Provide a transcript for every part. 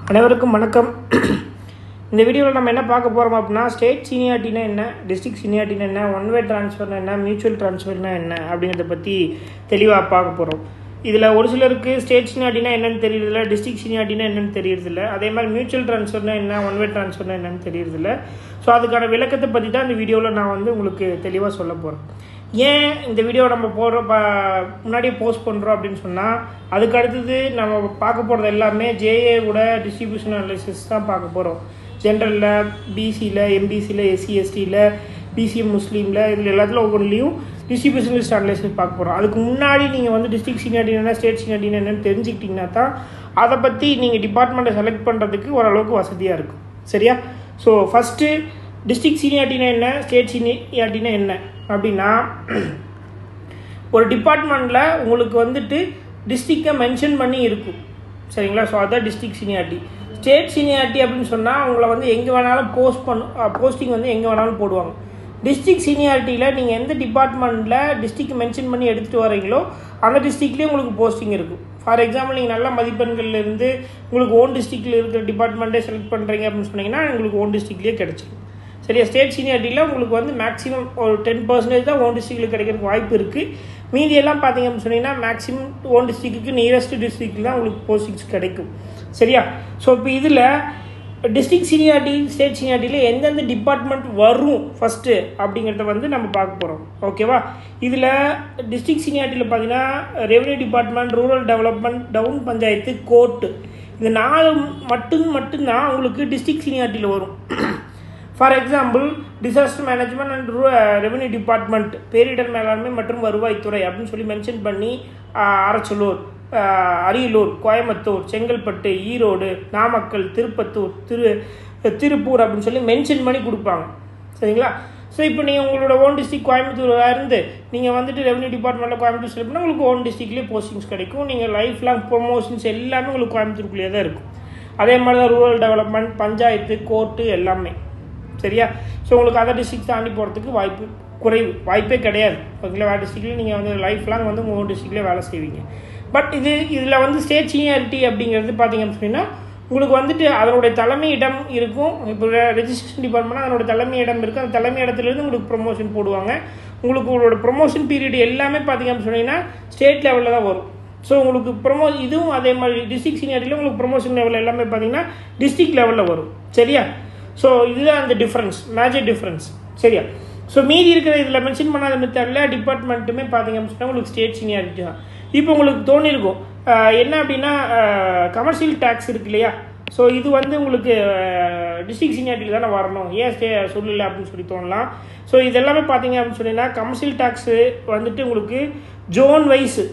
அனைவருக்கும் வணக்கம் இந்த வீடியோவில் நம்ம என்ன பார்க்க போகிறோம் அப்படின்னா ஸ்டேட் சீனியாரிட்டினா என்ன டிஸ்ட்ரிக்ட் சீனியாரிட்டினா என்ன ஒன் வே ட்ரான்ஸ்ஃபர்னா என்ன மியூச்சுவல் ட்ரான்ஸ்ஃபர்னா என்ன அப்படிங்கிறத பற்றி தெளிவாக பார்க்க போகிறோம் இதில் ஒரு சிலருக்கு ஸ்டேட் சீனியாரிட்டினா என்னன்னு தெரியறதில்ல டிஸ்ட்ரிக்ட் சீனியாரிட்டினா என்னன்னு தெரியறதில்ல அதே மாதிரி மியூச்சுவல் ட்ரான்ஸ்ஃபர்னா என்ன ஒன் வே ட்ரான்ஸ்ஃபர்னா என்னன்னு தெரியறதில்ல ஸோ அதுக்கான விளக்கத்தை பற்றி தான் இந்த வீடியோவில் நான் வந்து உங்களுக்கு தெளிவாக சொல்ல போகிறேன் ஏன் இந்த வீடியோ நம்ம போடுற ப முன்னாடியே போஸ்ட் பண்ணுறோம் அப்படின்னு சொன்னால் அதுக்கு அடுத்தது நம்ம பார்க்க போகிறது எல்லாமே ஜேஏவோட டிஸ்ட்ரிபியூஷன் அனாலிசிஸ் தான் பார்க்க போகிறோம் ஜென்ரலில் பிசியில் எம்பிசியில் எஸ்சி எஸ்டியில் பிசிஎம் முஸ்லீமில் இதில் எல்லாத்துல ஒவ்வொன்றிலையும் டிஸ்ட்ரிபியூஷன் லிஸ்ட் அனலைசிஸ் பார்க்க போகிறோம் அதுக்கு முன்னாடி நீங்கள் வந்து டிஸ்ட்ரிக்ட் சீனியாரிட்டி என்ன ஸ்டேட் சீனியாரிட்டி என்னன்னு தெரிஞ்சுக்கிட்டிங்கன்னா தான் அதை பற்றி நீங்கள் டிபார்ட்மெண்ட்டை செலக்ட் பண்ணுறதுக்கு ஓரளவுக்கு வசதியாக இருக்கும் சரியா ஸோ ஃபஸ்ட்டு டிஸ்ட்ரிக்ட் சீனியாரிட்டினா என்ன ஸ்டேட் சீனியாரிட்டினா என்ன அப்படின்னா ஒரு டிபார்ட்மெண்ட்டில் உங்களுக்கு வந்துட்டு டிஸ்ட்ரிக்டை மென்ஷன் பண்ணி இருக்கும் சரிங்களா ஸோ அதான் டிஸ்ட்ரிக்ட் சீனியாரிட்டி ஸ்டேட் சீனியாரிட்டி அப்படின்னு சொன்னால் உங்களை வந்து எங்கே வேணாலும் போஸ்ட் பண்ண போஸ்டிங் வந்து எங்கே வேணாலும் போடுவாங்க டிஸ்ட்ரிக்ட் சீனியாரிட்டியில் நீங்கள் எந்த டிபார்ட்மெண்ட்டில் டிஸ்ட்ரிக்ட் மென்ஷன் பண்ணி எடுத்துகிட்டு வரீங்களோ அந்த டிஸ்ட்ரிக்ட்லேயே உங்களுக்கு போஸ்டிங் இருக்கும் ஃபார் எக்ஸாம்பிள் நீங்கள் நல்ல மதிப்பெண்கள்ல இருந்து உங்களுக்கு ஓன் டிஸ்ட்ரிக்டில் இருக்கிற டிபார்ட்மெண்ட்டே செலக்ட் பண்ணுறீங்க அப்படின்னு சொன்னீங்கன்னா உங்களுக்கு ஓன் டிஸ்ட்ரிக்ட்லேயே கிடச்சிடும் சரியா ஸ்டேட் சீனியாரிட்டியில் உங்களுக்கு வந்து மேக்ஸிமம் ஒரு டென் பர்சன்டேஜ் தான் ஓன் டிஸ்ட்ரிக்டில் கிடைக்கிறதுக்கு வாய்ப்பு இருக்குது மீதி எல்லாம் பார்த்தீங்க அப்படின்னு சொன்னீங்கன்னா மேக்ஸிமம் ஓன் டிஸ்ட்ரிக்ட்டுக்கு நியரஸ்ட் டிஸ்ட்ரிக்டில் தான் உங்களுக்கு போஸ்டிங்ஸ் கிடைக்கும் சரியா ஸோ இப்போ இதில் டிஸ்ட்ரிக்ட் சீனியாரிட்டி ஸ்டேட் சீனியாரிட்டியில் எந்தெந்த டிபார்ட்மெண்ட் வரும் ஃபஸ்ட்டு அப்படிங்கிறத வந்து நம்ம பார்க்க போகிறோம் ஓகேவா இதில் டிஸ்ட்ரிக்ட் சீனியாரிட்டியில் பார்த்தீங்கன்னா revenue department rural development town panchayat court இந்த நாலு மட்டும் மட்டும்தான் உங்களுக்கு டிஸ்ட்ரிக்ட் சீனியாரிட்டியில் வரும் for example disaster management and revenue department பேரிடர் மேலாண்மை மற்றும் வருவாய்த்துறை அப்படின்னு சொல்லி மென்ஷன் பண்ணி அரச்சலூர் அரியலூர் கோயம்புத்தூர் செங்கல்பட்டு ஈரோடு நாமக்கல் திருப்பத்தூர் திரு திருப்பூர் அப்படின்னு சொல்லி மென்ஷன் பண்ணி கொடுப்பாங்க சரிங்களா ஸோ இப்போ நீங்கள் உங்களோட ஓன் டிஸ்ட்ரிக் கோயம்புத்தூராக இருந்து நீங்கள் வந்துட்டு ரெவன்யூ டிபார்ட்மெண்ட்டில் கோயம்புத்தூர் செலக்ட் பண்ணால் உங்களுக்கு ஓன் டிஸ்ட்ரிக்ட்லேயே போஸ்டிங்ஸ் கிடைக்கும் நீங்கள் லைஃப் லாங் ப்ரொமோஷன்ஸ் எல்லாமே உங்களுக்கு கோயம்புத்தூருக்குள்ளேயே தான் இருக்கும் அதே மாதிரி தான் ரூரல் டெவலப்மெண்ட் பஞ்சாயத்து கோர்ட்டு எல்லாமே சரியா ஸோ உங்களுக்கு அதர் டிஸ்ட்ரிக்ட் தாண்டி போகிறதுக்கு வாய்ப்பு குறைவு வாய்ப்பே கிடையாது ஓகேங்களா வேறு டிஸ்ட்ரிக்ட்லேயும் நீங்கள் வந்து லைஃப் லாங் வந்து உங்கள் டிஸ்ட்ரிக்ட்லேயே வேலை செய்வீங்க பட் இது இதில் வந்து ஸ்டேட் சீனியாரிட்டி அப்படிங்கிறது பார்த்தீங்க அப்படின்னா உங்களுக்கு வந்துட்டு அதனுடைய தலைமை இடம் இருக்கும் இப்போ ரெஜிஸ்ட்ரேஷன் டிபார்ட்மெண்ட் அதனோட தலைமை இடம் இருக்குது அந்த தலைமை இடத்துலேருந்து உங்களுக்கு ப்ரொமோஷன் போடுவாங்க உங்களுக்கு உங்களோட ப்ரொமோஷன் பீரியட் எல்லாமே பார்த்தீங்க அப்படின்னு சொன்னீங்கன்னா ஸ்டேட் லெவலில் தான் வரும் ஸோ உங்களுக்கு ப்ரொமோ இதுவும் அதே மாதிரி டிஸ்ட்ரிக்ட் சீனியாரிட்டியில் உங்களுக்கு ப்ரொமோஷன் லெவல் எல்லாமே பார்த்தீங்கன்னா டிஸ்ட்ரிக்ட் லெவலில் வரும் சரியா ஸோ இதுதான் அந்த டிஃப்ரென்ஸ் மேஜர் டிஃப்ரென்ஸ் சரியா ஸோ மீதி இருக்கிற இதில் மென்ஷன் பண்ணாத மித்த எல்லா டிபார்ட்மெண்ட்டுமே பார்த்தீங்க அப்படின்னு சொன்னால் உங்களுக்கு ஸ்டேட் சீனியாரிட்டி தான் இப்போ உங்களுக்கு தோணிருக்கும் என்ன அப்படின்னா கமர்ஷியல் டேக்ஸ் இருக்கு இல்லையா ஸோ இது வந்து உங்களுக்கு டிஸ்ட்ரிக்ட் சீனியாரிட்டியில் தானே வரணும் ஏன் ஸ்டே சொல்லலை அப்படின்னு சொல்லி தோணலாம் ஸோ இது எல்லாமே பார்த்தீங்க அப்படின்னு சொன்னீங்கன்னா கமர்ஷியல் டேக்ஸு வந்துட்டு உங்களுக்கு ஜோன் வைஸு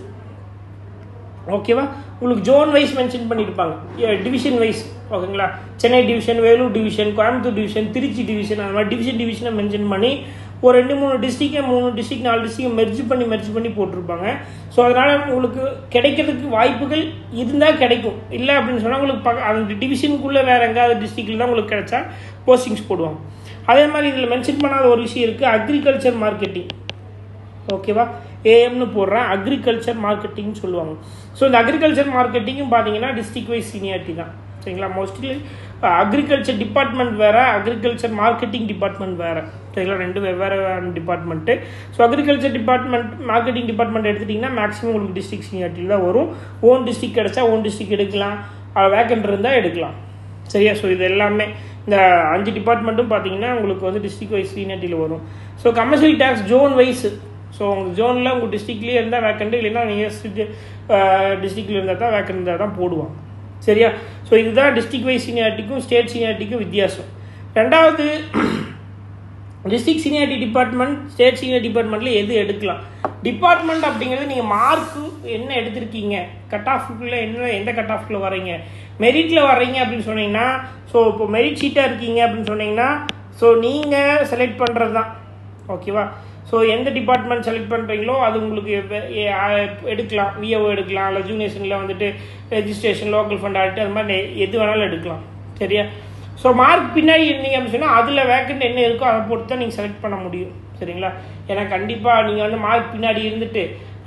ஓகேவா உங்களுக்கு ஜோன் வைஸ் மென்ஷன் பண்ணியிருப்பாங்க டிவிஷன் வைஸ் ஓகேங்களா Chennai division Vellore division Coimbatore division Trichy division அந்த மாதிரி டிவிஷன் டிவிஷனை மென்ஷன் பண்ணி ஒரு ரெண்டு மூணு டிஸ்ட்ரிக்டை மூணு டிஸ்ட்ரிக் நாலு டிஸ்ட்ரிக்ட் மெர்ஜ் பண்ணி மெர்ஜ் பண்ணி போட்டிருப்பாங்க ஸோ அதனால் உங்களுக்கு கிடைக்கிறதுக்கு வாய்ப்புகள் இருந்தால் கிடைக்கும் இல்லை அப்படின்னு சொன்னால் உங்களுக்கு பக்க அந்த டிவிஷனுக்குள்ளே வேறு எங்காவது டிஸ்ட்ரிக்டில் தான் உங்களுக்கு கிடைச்சா போஸ்டிங்ஸ் போடுவாங்க அதே மாதிரி இதில் மென்ஷன் பண்ணாத ஒரு விஷயம் இருக்குது அக்ரிகல்ச்சர் மார்க்கெட்டிங் ஓகேவா ஏஎம்னு போடுறேன் அக்ரிகல்ச்சர் மார்க்கெட்டிங்னு சொல்லுவாங்க ஸோ இந்த அக்ரிகல்ச்சர் மார்க்கெட்டிங்கும் பார்த்தீங்கன்னா டிஸ்ட்ரிக் வைஸ் சீனியாரிட்டி தான் சரிங்களா மோஸ்ட்லி அக்ரிகல்ச்சர் டிபார்ட்மெண்ட் வேறு அக்ரிகல்ச்சர் மார்க்கெட்டிங் டிபார்ட்மெண்ட் வேறு சரிங்களா ரெண்டு வெவ்வேறு department so agriculture department marketing department எடுத்துட்டிங்கன்னா மேக்ஸிமம் உங்களுக்கு டிஸ்ட்ரிக் சீனியாரிட்டியில் தான் வரும் ஓன் டிஸ்ட்ரிக் கிடச்சா ஓன் டிஸ்ட்ரிக் எடுக்கலாம் வேக்கண்ட் இருந்தால் எடுக்கலாம் சரியா ஸோ இது எல்லாமே இந்த அஞ்சு டிபார்ட்மெண்ட்டும் பார்த்தீங்கன்னா உங்களுக்கு வந்து டிஸ்ட்ரிக் வைஸ் சீனியாரிட்டியில் வரும் so commercial tax zone wise so உங்கள் ஜோனில் உங்கள் டிஸ்ட்ரிக்ட்லேயே இருந்தால் வேக்கண்ட்டு இல்லைன்னா நியர்ஸ்ட் டிஸ்ட்ரிக்டில் இருந்தால் தான் வேக்கண்ட் இருந்தால் தான் போடுவாங்க சரியா ஸோ இதுதான் டிஸ்ட்ரிக் வைஸ் சீனியாரிட்டிக்கும் ஸ்டேட் சீனியாரிட்டிக்கும் வித்தியாசம் ரெண்டாவது district seniority department state senior டிபார்ட்மெண்ட்டில் எது எடுக்கலாம் டிபார்ட்மெண்ட் அப்படிங்கிறது நீங்கள் மார்க்கு என்ன எடுத்திருக்கீங்க கட் ஆஃப்குள்ளே என்ன எந்த கட் ஆஃப்குள்ளே வரீங்க மெரிட்டில் வர்றீங்க அப்படின்னு சொன்னீங்கன்னா ஸோ இப்போ மெரிட் ஷீட்டாக இருக்கீங்க அப்படின்னு சொன்னீங்கன்னா ஸோ நீங்கள் செலக்ட் பண்ணுறது தான் ஓகேவா ஸோ எந்த டிபார்ட்மெண்ட் செலக்ட் பண்ணுறீங்களோ அது உங்களுக்கு எடுக்கலாம் விஓ எடுக்கலாம் இல்லை ஜூனியர்ஷனில் வந்துட்டு ரெஜிஸ்ட்ரேஷன் லோக்கல் ஃபண்ட் ஆடிட்டு அது மாதிரி எது வேணாலும் எடுக்கலாம் சரியா ஸோ மார்க் பின்னாடி இருந்தீங்க அப்படின்னு சொன்னால் அதில் வேக்கண்ட் என்ன இருக்கோ அதை பொறுத்து தான் நீங்கள் செலக்ட் பண்ண முடியும் சரிங்களா ஏன்னா கண்டிப்பாக நீங்கள் வந்து மார்க் பின்னாடி இருந்துட்டு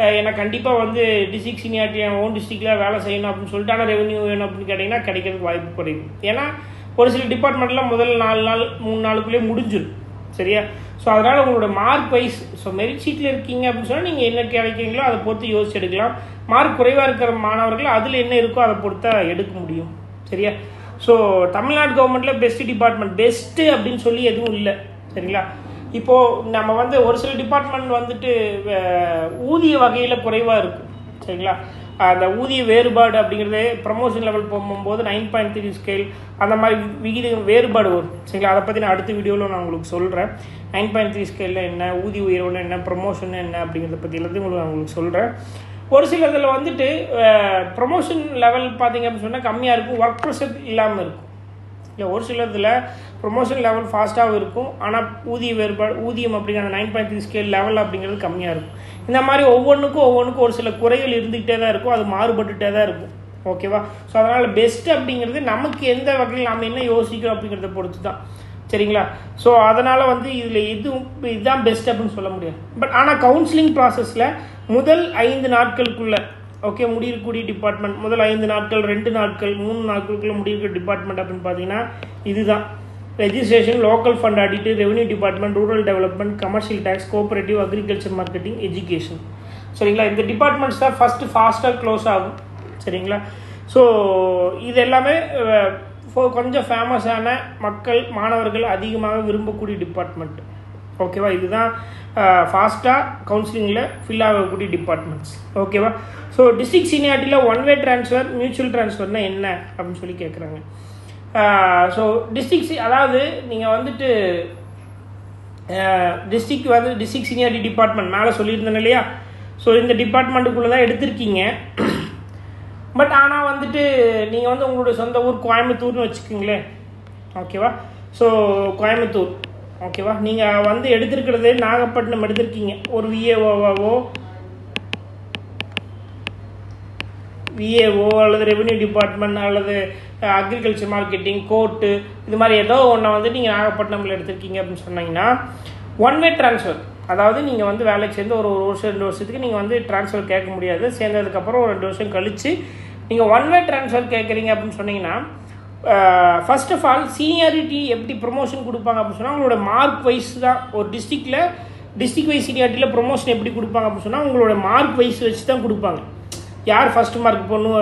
அஹ், எனக்கு கண்டிப்பாக வந்து டிஸ்ட்ரிக்ட் சீனியாரிட்டி என் ஓன் டிஸ்ட்ரிக்டில் வேலை செய்யணும் அப்படின்னு சொல்லிட்டு ஆனால் ரெவன்யூ வேணும் அப்படின்னு கேட்டிங்கன்னா கிடைக்கிறதுக்கு வாய்ப்பு குறைவு ஏன்னா ஒரு சில டிபார்ட்மெண்ட்டில் முதல் நாலு நாள் மூணு நாளுக்குள்ளேயே முடிஞ்சிடும் சரியா ஸோ அதனால் உங்களோட மார்க் வைஸ் ஸோ மெரிட் ஷீட்டில் இருக்கீங்க அப்படின்னு சொன்னால் நீங்கள் என்ன கிடைக்கிறீங்களோ அதை பொறுத்து யோசிச்சு எடுக்கலாம் மார்க் குறைவாக இருக்கிற மாணவர்கள் அதில் என்ன இருக்கோ அதை பொறுத்தா எடுக்க முடியும் சரியா ஸோ தமிழ்நாடு கவர்மெண்ட்டில் பெஸ்ட் டிபார்ட்மெண்ட் பெஸ்ட்டு அப்படின்னு சொல்லி எதுவும் இல்லை சரிங்களா இப்போது நம்ம வந்து ஒரு சில டிபார்ட்மெண்ட் வந்துட்டு அஹ், ஊதிய வகையில் குறைவாக இருக்கும் சரிங்களா அந்த ஊதிய வேறுபாடு அப்படிங்கிறது ப்ரமோஷன் லெவல் போகும்போது நைன் பாயிண்ட் த்ரீ ஸ்கேல் அந்த மாதிரி விகித வேறுபாடு வரும் சரிங்களா அதை பற்றி நான் அடுத்த வீடியோவில் நான் உங்களுக்கு சொல்கிறேன் நைன் பாயிண்ட் த்ரீ ஸ்கேலில் என்ன ஊதிய உயர்வுன்னு என்ன ப்ரமோஷன் என்ன அப்படிங்கிறத பற்றி எல்லாத்தையும் உங்களுக்கு நான் உங்களுக்கு சொல்கிறேன் ஒரு சில இதில் வந்துட்டு ப்ரமோஷன் லெவல் பார்த்தீங்க அப்படின்னு சொன்னால் கம்மியாக இருக்கும் ஒர்க் ப்ரெஷர் இல்லாமல் இருக்கும் இல்லை ஒரு சில இதில் ப்ரொமோஷன் லெவல் ஃபாஸ்ட்டாகவும் இருக்கும் ஆனால் ஊதிய வேறுபாடு ஊதியம் அப்படிங்கிற nine point three scale level அப்படிங்கிறது கம்மியாக இருக்கும் இந்த மாதிரி ஒவ்வொன்றுக்கும் ஒவ்வொன்றுக்கும் ஒரு சில குறைகள் இருந்துக்கிட்டே தான் இருக்கும் அது மாறுபட்டுகிட்டே தான் இருக்கும் ஓகேவா ஸோ அதனால் பெஸ்ட் அப்படிங்கிறது நமக்கு எந்த வகையில் நாம் என்ன யோசிக்கிறோம் அப்படிங்கிறத பொறுத்து தான் சரிங்களா ஸோ அதனால் வந்து இதில் எதுவும் இதுதான் பெஸ்ட் அப்படின்னு சொல்ல முடியாது பட் ஆனால் கவுன்சிலிங் ப்ராசஸில் முதல் ஐந்து நாட்களுக்குள்ள ஓகே முடியக்கூடிய டிபார்ட்மெண்ட் முதல் ஐந்து நாட்கள் ரெண்டு நாட்கள் மூணு நாட்களுக்குள்ள முடியிருக்கிற டிபார்ட்மெண்ட் அப்படின்னு பார்த்தீங்கன்னா இதுதான் registration local fund audit revenue department rural development commercial tax cooperative agriculture marketing education சரிங்களா இந்த டிபார்ட்மெண்ட்ஸ் தான் ஃபஸ்ட்டு ஃபாஸ்ட்டாக க்ளோஸ் ஆகும் சரிங்களா ஸோ இது எல்லாமே அஹ், ஃபோ- கொஞ்சம் ஃபேமஸான மக்கள் மாணவர்கள் அதிகமாக விரும்பக்கூடிய டிபார்ட்மெண்ட் ஓகேவா இதுதான் ஃபாஸ்ட்டாக கவுன்சிலிங்கில் ஃபில் ஆகக்கூடிய டிபார்ட்மெண்ட்ஸ் ஓகேவா ஸோ டிஸ்ட்ரிக்ட் சீனியாரிட்டியில் ஒன் வே ட்ரான்ஸ்ஃபர் மியூச்சுவல் ட்ரான்ஸ்ஃபர்னால் என்ன அப்படின்னு சொல்லி கேட்குறாங்க ஸோ டிஸ்ட்ரிக்ட் அதாவது நீங்கள் வந்துட்டு டிஸ்ட்ரிக்ட் வந்து டிஸ்ட்ரிக்ட் சீனியாரிட்டி டிபார்ட்மெண்ட் மேலே சொல்லியிருந்தேன் இல்லையா ஸோ இந்த டிபார்ட்மெண்ட்டுக்குள்ளே தான் எடுத்திருக்கீங்க பட் ஆனால் வந்துட்டு நீங்கள் வந்து உங்களுடைய சொந்த ஊர் கோயம்புத்தூர்னு வச்சுக்கோங்களேன் ஓகேவா ஸோ கோயம்புத்தூர் ஓகேவா நீங்கள் வந்து எடுத்திருக்கிறது நாகப்பட்டினம் எடுத்திருக்கீங்க ஒரு விஏஓவாவோ விஏஓ அல்லது ரெவென்யூ டிபார்ட்மெண்ட் அல்லது அக்ரிகல்ச்சர் மார்க்கெட்டிங் கோர்ட்டு இது மாதிரி ஏதோ ஒன்றை வந்து நீங்கள் நாகப்பட்டினமில் எடுத்திருக்கீங்க அப்படின்னு சொன்னீங்கன்னா ஒன் வே ட்ரான்ஸ்ஃபர் அதாவது நீங்கள் வந்து வேலைக்கு சேர்ந்து ஒரு ஒரு வருஷம் ரெண்டு வருஷத்துக்கு நீங்கள் வந்து ட்ரான்ஸ்ஃபர் கேட்க முடியாது சேர்ந்ததுக்கப்புறம் ஒரு ரெண்டு வருஷம் கழித்து நீங்கள் ஒன் வே ட்ரான்ஸ்ஃபர் கேட்குறீங்க அப்படின்னு சொன்னீங்கன்னா ஃபர்ஸ்ட் ஆஃப் ஆல் சீனியாரிட்டி எப்படி ப்ரொமோஷன் கொடுப்பாங்க அப்படின்னு சொன்னால் உங்களோட மார்க் வைஸ் தான் ஒரு டிஸ்ட்ரிக்டில் டிஸ்ட்ரிக்ட் வைஸ் சீனியாரிட்டியில் ப்ரொமோஷன் எப்படி கொடுப்பாங்க அப்படின்னு சொன்னால் உங்களோட மார்க் வைஸ் வச்சு தான் கொடுப்பாங்க யார் ஃபர்ஸ்ட் மார்க் பொண்ணு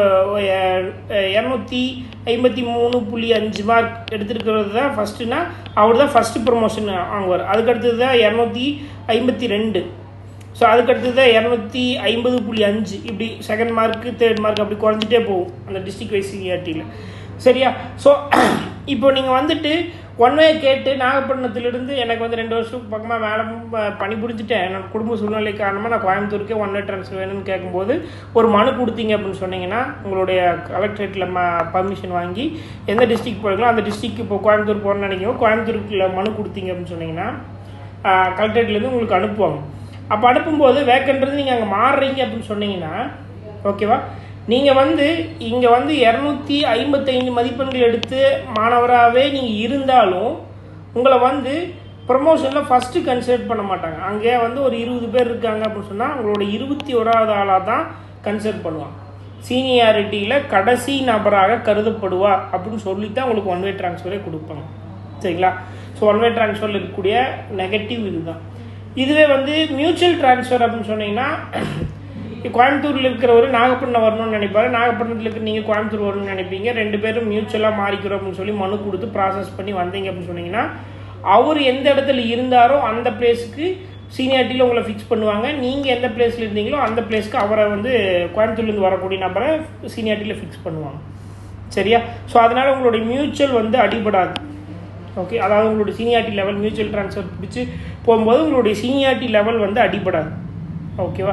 இரநூத்தி ஐம்பத்தி மூணு புள்ளி அஞ்சு மார்க் எடுத்துருக்கிறது தான் ஃபஸ்ட்டுனா அவர் தான் ஃபஸ்ட்டு ப்ரொமோஷன் வாங்குவார் அதுக்கடுத்தது தான் இரநூத்தி ஐம்பத்தி ரெண்டு ஸோ அதுக்கடுத்தது தான் இரநூத்தி ஐம்பது புள்ளி அஞ்சு இப்படி செகண்ட் மார்க்கு தேர்ட் மார்க் அப்படி குறைஞ்சிட்டே போகும் அந்த டிஸ்ட்ரிக்ட் வைஸ் சீனியாரிட்டியில் சரியா ஸோ இப்போ நீங்கள் வந்துட்டு ஒன் வே கேட்டு நாகப்பட்டினத்திலிருந்து எனக்கு வந்து ரெண்டு வருஷத்துக்கு பக்கமாக மேலே பணி புரிஞ்சுட்டேன் என்னோட குடும்ப சூழ்நிலை காரணமாக நான் கோயம்புத்தூருக்கே ஒன் வே ட்ரான்ஸ்ஃபர் வேணும்னு கேட்கும்போது ஒரு மனு கொடுத்தீங்க அப்படின்னு சொன்னீங்கன்னா உங்களுடைய கலெக்டரேட்டில் ம பர்மிஷன் வாங்கி எந்த டிஸ்ட்ரிக்ட் போகிறீங்களோ அந்த டிஸ்ட்ரிக்ட் இப்போ கோயம்புத்தூர் போகிறேன்னு நினைக்கிறோம் கோயம்புத்தூருக்குள்ள மனு கொடுத்தீங்க அப்படின்னு சொன்னீங்கன்னா கலெக்டரேட்லேருந்து உங்களுக்கு அனுப்புவாங்க அப்போ அனுப்பும்போது வேக்கன்றது நீங்கள் அங்கே மாறுறீங்க அப்படின்னு சொன்னீங்கன்னா ஓகேவா நீங்கள் வந்து இங்கே வந்து இரநூத்தி ஐம்பத்தைந்து மதிப்பெண்கள் எடுத்து மாணவராகவே நீங்கள் இருந்தாலும் உங்களை வந்து ப்ரொமோஷனில் ஃபஸ்ட்டு கன்சிடர் பண்ண மாட்டாங்க அங்கே வந்து ஒரு இருபது பேர் இருக்காங்க அப்படின்னு சொன்னால் உங்களோட இருபத்தி ஓராவது ஆளாக தான் கன்சிடர் பண்ணுவாங்க சீனியாரிட்டியில் கடைசி நபராக கருதப்படுவார் அப்படின்னு சொல்லி தான் உங்களுக்கு ஒன் வே ட்ரான்ஸ்ஃபரே கொடுப்பாங்க சரிங்களா ஸோ ஒன் வே ட்ரான்ஸ்ஃபரில் இருக்கக்கூடிய நெகட்டிவ் இதுதான் இதுவே வந்து மியூச்சுவல் ட்ரான்ஸ்ஃபர் அப்படின்னு சொன்னீங்கன்னா கோயம்புத்தூரில் இருக்கிறவர் நாகப்பட்டினம் வரணும்னு நினைப்பாரு நாகப்பட்டினத்தில் இருக்கிற நீங்கள் கோயம்புத்தூர் வரணும்னு நினைப்பீங்க ரெண்டு பேரும் மியூச்சுவலாக மாறிக்கிறோம் அப்படின்னு சொல்லி மனு கொடுத்து ப்ராசஸ் பண்ணி வந்தீங்க அப்படின்னு சொன்னீங்கன்னா அவர் எந்த இடத்துல இருந்தாரோ அந்த பிளேஸுக்கு சீனியாரிட்டியில் உங்களை ஃபிக்ஸ் பண்ணுவாங்க நீங்கள் எந்த பிளேஸில் இருந்தீங்களோ அந்த பிளேஸ்க்கு அவரை வந்து கோயம்புத்தூர்லேருந்து வரக்கூடிய நபரை சீனியாரிட்டியில் ஃபிக்ஸ் பண்ணுவாங்க சரியா ஸோ அதனால் உங்களுடைய மியூச்சுவல் வந்து அடிபடாது ஓகே அதாவது உங்களுடைய சீனியாரிட்டி லெவல் மியூச்சுவல் ட்ரான்ஸ்ஃபர் பிடிச்சி போகும்போது உங்களுடைய சீனியாரிட்டி லெவல் வந்து அடிபடாது ஓகேவா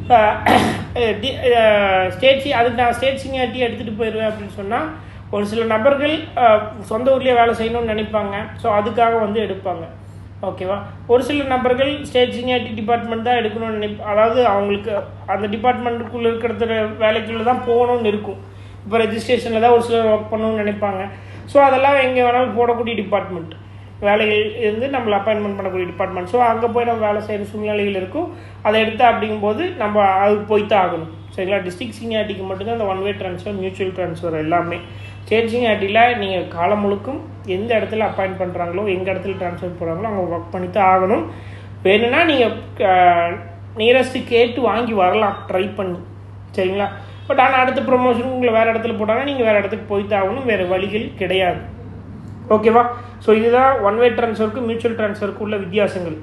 ஸ்டேட் சி அதுக்கு நான் ஸ்டேட் சீனியாரிட்டி எடுத்துகிட்டு போயிடுவேன் அப்படின்னு சொன்னால் ஒரு சில நபர்கள் அஹ், சொந்த ஊர்லேயே வேலை செய்யணும்னு நினைப்பாங்க ஸோ அதுக்காக வந்து எடுப்பாங்க ஓகேவா ஒரு சில நபர்கள் ஸ்டேட் சீனியாரிட்டி டிபார்ட்மெண்ட் தான் எடுக்கணும்னு நினைப்ப அதாவது அவங்களுக்கு அந்த டிபார்ட்மெண்ட்டுக்குள்ளே இருக்கிற வேலைக்குள்ளே தான் போகணும்னு இருக்கும் இப்போ ரெஜிஸ்ட்ரேஷனில் தான் ஒரு சிலர் ஒர்க் பண்ணணும்னு நினைப்பாங்க ஸோ அதெல்லாம் எங்கே வேணாலும் போடக்கூடிய டிபார்ட்மெண்ட் வேலைகள் இருந்து நம்மளை அப்பாயின்மெண்ட் பண்ணக்கூடிய டிபார்ட்மெண்ட் ஸோ அங்கே போய் நம்ம வேலை செய்கிற சூழ்நிலைகள் இருக்கும் அதை எடுத்து அப்படிங்கும்போது நம்ம அதுக்கு போய்த்தான் ஆகணும் சரிங்களா டிஸ்ட்ரிக்ட் சீனியாரிட்டிக்கு மட்டும்தான் அந்த one way transfer mutual transfer எல்லாமே ஸ்டேட் சீனியாரிட்டியில் நீங்கள் காலம் முழுக்கும் எந்த இடத்துல அப்பாயின்ட் பண்ணுறாங்களோ எந்த இடத்துல ட்ரான்ஸ்ஃபர் போகிறாங்களோ அங்கே ஒர்க் பண்ணி தான் ஆகணும் வேணும்னா நீங்கள் நியரஸ்ட்டு கேட்டு வாங்கி வரலாம் ட்ரை பண்ணி சரிங்களா பட் ஆனால் அடுத்த ப்ரொமோஷன் உங்களை வேறு இடத்துல போட்டாங்கன்னா நீங்கள் வேறு இடத்துக்கு போய்த்து ஆகணும் வேறு வழிகள் கிடையாது ஓகேவா ஸோ இதுதான் ஒன் வே ட்ரான்ஸ்ஃபருக்கு மியூச்சுவல் ட்ரான்ஸ்ஃபருக்கு உள்ள வித்தியாசங்கள்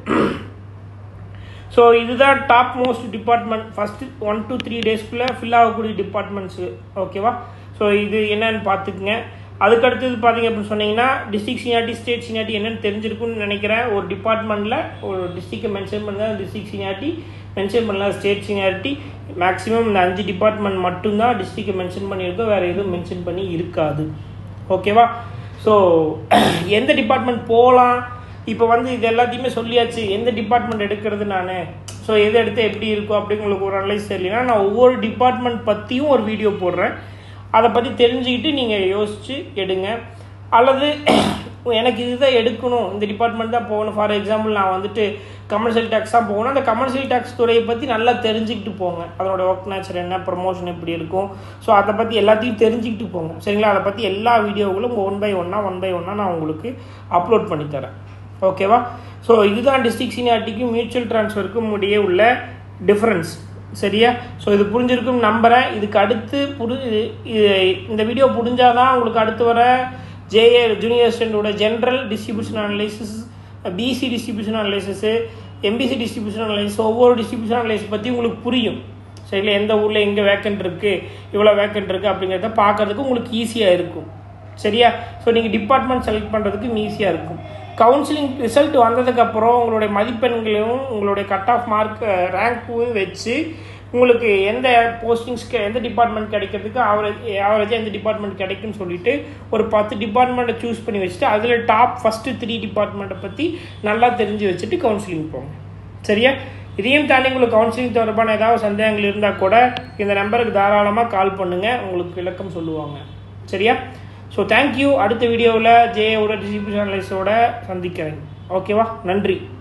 ஸோ இதுதான் top most department first one two three டேஸ்க்குள்ளே ஃபில் ஆகக்கூடிய டிபார்ட்மெண்ட்ஸு ஓகேவா ஸோ இது என்னன்னு பார்த்துக்குங்க அதுக்கடுத்தது பார்த்தீங்க அப்படின்னு சொன்னீங்கன்னா டிஸ்ட்ரிக்ட் சீனியாரிட்டி ஸ்டேட் சீனியாரிட்டி என்னன்னு தெரிஞ்சிருக்கும்னு நினைக்கிறேன் ஒரு டிபார்ட்மெண்ட்டில் ஒரு டிஸ்ட்ரிக்டை மென்ஷன் பண்ணால் டிஸ்ட்ரிக்ட் சீனியாரிட்டி மென்ஷன் பண்ணலாம் ஸ்டேட் சீனியாரிட்டி மேக்ஸிமம் இந்த அஞ்சு டிபார்ட்மெண்ட் மட்டும்தான் டிஸ்ட்ரிக்டை மென்ஷன் பண்ணியிருக்கோம் வேறு எதுவும் மென்ஷன் பண்ணி இருக்காது ஓகேவா ஸோ எந்த டிபார்ட்மெண்ட் போகலாம் இப்போ வந்து இது எல்லாத்தையுமே சொல்லியாச்சு எந்த டிபார்ட்மெண்ட் எடுக்கிறது நான் ஸோ எது எடுத்து எப்படி இருக்கும் அப்படி உங்களுக்கு ஒரு அனலைஸ் தெரியலனா நான் ஒவ்வொரு டிபார்ட்மெண்ட் பற்றியும் ஒரு வீடியோ போடுறேன் அதை பற்றி தெரிஞ்சுக்கிட்டு நீங்கள் யோசித்து எடுங்க அல்லது எனக்கு இதுதான் எடுக்கணும் இந்த டிபார்ட்மெண்ட் தான் போகணும் ஃபார் எக்ஸாம்பிள் நான் வந்துட்டு கமர்ஷியல் டேக்ஸ் தான் போகணும் அந்த கமர்ஷியல் டேக்ஸ் துறையை பற்றி நல்லா தெரிஞ்சுக்கிட்டு போங்க அதனோட ஒர்க் நேச்சர் என்ன ப்ரொமோஷன் எப்படி இருக்கும் ஸோ அதை பற்றி எல்லாத்தையும் தெரிஞ்சுக்கிட்டு போங்க சரிங்களா அதை பற்றி எல்லா வீடியோகளும் ஒன் பை ஒன்னாக ஒன் பை ஒன்னாக நான் உங்களுக்கு அப்லோட் பண்ணித்தரேன் ஓகேவா ஸோ இதுதான் டிஸ்ட்ரிக்ட் சீனியாரிட்டிக்கும் மியூச்சுவல் ட்ரான்ஸ்ஃபருக்கும் இடையே உள்ள டிஃப்ரென்ஸ் சரியா ஸோ இது புரிஞ்சிருக்கும் நம்புகிறேன் இதுக்கு அடுத்து புரி இது இந்த வீடியோ புரிஞ்சாதான் உங்களுக்கு அடுத்து வர ஜேஏ ஜூனியர் ஸ்டூடெண்டோட general distribution analysis BC distribution analysis MBC distribution analysis ஒவ்வொரு டிஸ்ட்ரிபியூஷன் அனலைசிஸ் பற்றி உங்களுக்கு புரியும் சரிங்களா எந்த ஊரில் எங்கே வேக்கண்ட் இருக்குது இவ்வளோ வேக்கண்ட் இருக்குது அப்படிங்கிறத பார்க்கறதுக்கு உங்களுக்கு ஈஸியாக இருக்கும் சரியா ஸோ நீங்கள் டிபார்ட்மெண்ட் செலக்ட் பண்ணுறதுக்கு ஈஸியாக இருக்கும் கவுன்சிலிங் ரிசல்ட் வந்ததுக்கப்புறம் உங்களுடைய மதிப்பெண்களையும் உங்களுடைய கட் ஆஃப் மார்க் ரேங்க்கும் வச்சு உங்களுக்கு எந்த போஸ்டிங்ஸ்க்கு எந்த டிபார்ட்மெண்ட் கிடைக்கிறதுக்கு ஆவரேஜ் ஆவரேஜாக எந்த டிபார்ட்மெண்ட் கிடைக்குன்னு சொல்லிட்டு ஒரு பத்து டிபார்ட்மெண்ட்டை சூஸ் பண்ணி வச்சுட்டு அதில் டாப் ஃபஸ்ட்டு த்ரீ டிபார்ட்மெண்ட்டை பற்றி நல்லா தெரிஞ்சு வச்சுட்டு கவுன்சிலிங் போங்க சரியா இதையும் தாண்டி உங்களுக்கு கவுன்சிலிங் தொடர்பான ஏதாவது சந்தேகங்கள் இருந்தால் கூட இந்த நம்பருக்கு தாராளமாக கால் பண்ணுங்கள் உங்களுக்கு விளக்கம் சொல்லுவாங்க சரியா ஸோ தேங்க்யூ அடுத்த வீடியோவில் ஜேயோட டிஸ்ட்ரிபியூஷன் அனலைஸோட சந்திக்கிறேன் ஓகேவா நன்றி